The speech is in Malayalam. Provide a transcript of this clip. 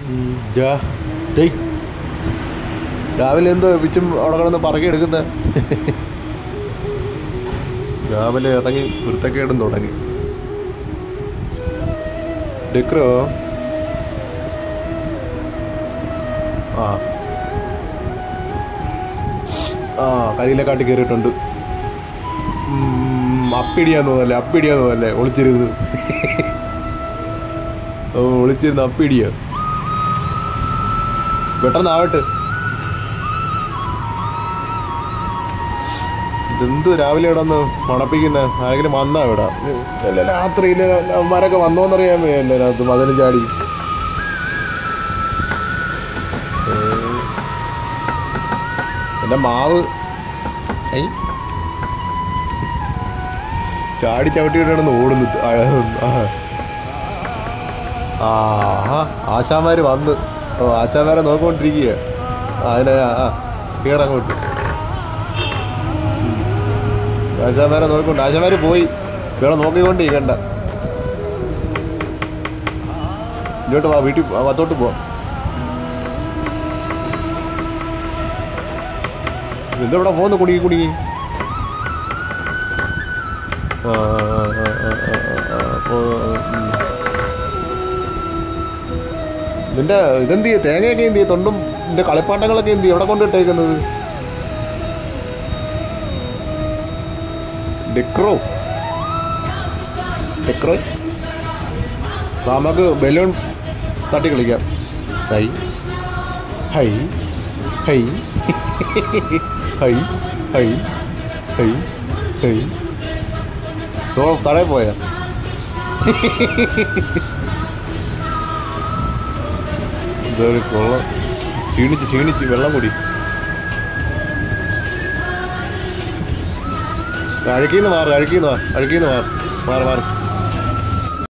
ഉം, ജാ, ഡേയ്. രാവിലെ എന്തോ പിച്ചും അവിടെ കിടന്ന് പറക്കി എടുക്കുന്ന രാവിലെ ഇറങ്ങി വൃത്തക്കേടും തുടങ്ങി ഡെക്രോ ആ ആ കരിയിലെ കാട്ടി കയറിയിട്ടുണ്ട് ഉം, അപ്പിടിയാന്ന് തോന്നല്ലേ അപ്പിടിയാന്ന് തോന്നല്ലേ ഒളിച്ചിരുന്ന് ഓ ഒളിച്ചിരുന്ന് അപ്പിടിയാ പെട്ടെന്നാവട്ടെ ഇതെന്ത് രാവിലെ ഇടന്ന് മണപ്പിക്കുന്ന ആരെങ്കിലും വന്നാ ഇവിടെ അല്ല രാത്രിയിൽ അവന്മാരൊക്കെ വന്നോന്നറിയാൻ വയ്യല്ലോ അതിനകത്ത് മതിലും ചാടി ഏ. എൻ്റെ മാവ് ഐ ചാടി ചവിട്ടിയിട്ടാണ് ഓടുന്നു ആ ആശാമാര് വന്ന് ഓ ആശാമാരെ നോക്കിക്കൊണ്ടിരിക്കുക അതിനെ ആ ആ, കീറങ്ങോട്ട് ആശാമാരെ നോക്കിക്കൊണ്ട് ആശാമാര് പോയി ഇവിടെ നോക്കിക്കൊണ്ടിരിക്കണ്ട ഇങ്ങോട്ട് വാ വീട്ടിൽ വാ, വത്തോട്ട് പോവാം എന്തെവിടെ പോകുന്നു കുടുങ്ങി കുടുങ്ങി ആ ആ, ആ, ആ, ആ, ആ, അപ്പോ, ഉം. നിന്റെ ഇതെന്ത് ചെയ്യ തേങ്ങയൊക്കെ എന്ത് ചെയ്യ തൊണ്ടും നിന്റെ കളിപ്പാട്ടങ്ങളൊക്കെ എന്ത് ചെയ്യ എവിടെ കൊണ്ടിട്ടേക്കുന്നത് ഡെക്രോ ഡെക്രോ വാ, നമുക്ക് ബലൂൺ തട്ടി കളിക്കാം ഹൈ ഹൈ ഹൈ ഹൈ ഹൈ ഹൈ ഹൈ ഓ തടയിൽ പോയാ ഇതൊരു കൊള്ളം ക്ഷീണിച്ച് ക്ഷീണിച്ച് വെള്ളം കൂടി അഴുക്കിന്ന് മാറ് അഴുക്കിന്ന് മാറ് അഴുക്കിന്ന് മാറ് മാറ് മാറ്